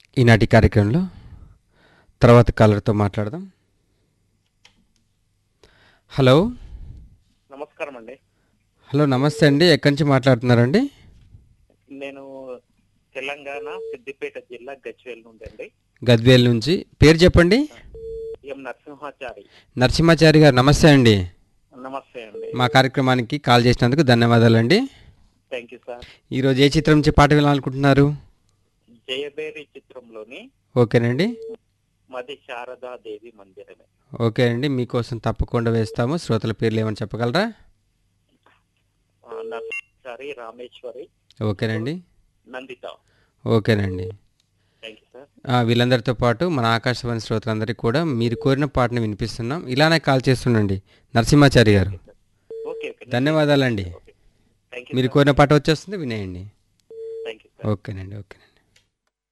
ఈనాటి కార్యక్రమంలో తర్వాత కాలర్తో మాట్లాడదాం హలో నమస్కారం అండి హలో నమస్తే అండి ఎక్కడి నుంచి మాట్లాడుతున్నారండి నేను తెలంగాణ సిద్దిపేట జిల్లా గజ్వేల్ నుండి అండి గద్వేల్ నుంచి పేరు చెప్పండి ఎం నరసింహాచారి నరసింహాచారి గారు నమస్తే అండి నమస్తే అండి మా కార్యక్రమానికి కాల్ చేసినందుకు ధన్యవాదాలండి థ్యాంక్ యూ సార్ ఈరోజు ఏ చిత్రం నుంచి పాట వినాలనుకుంటున్నారు జయబేరి చిత్రంలోని ఓకేనండి మది శారదా దేవి మందిరమే ఓకే అండి మీకోసం తప్పకుండా వేస్తాము శ్రోతల పేర్లు ఏమని చెప్పగలరా ఆ, నరసింహాచారి రామేశ్వరి ఓకేనండి నందిత ఓకేనండి థ్యాంక్ యూ సార్ ఆ, వీళ్ళందరితో పాటు మన ఆకాశవాణి శ్రోతలందరికీ కూడా మీరు కోరిన పాటను వినిపిస్తున్నాం ఇలానే కాల్ చేస్తుండండి నరసింహాచారి గారు ఓకే ఓకే ధన్యవాదాలండి థ్యాంక్ యూ మీరు కోరిన పాట వచ్చేస్తుంది వినేయండి థ్యాంక్ యూ సార్ ఓకేనండి ఓకేనండి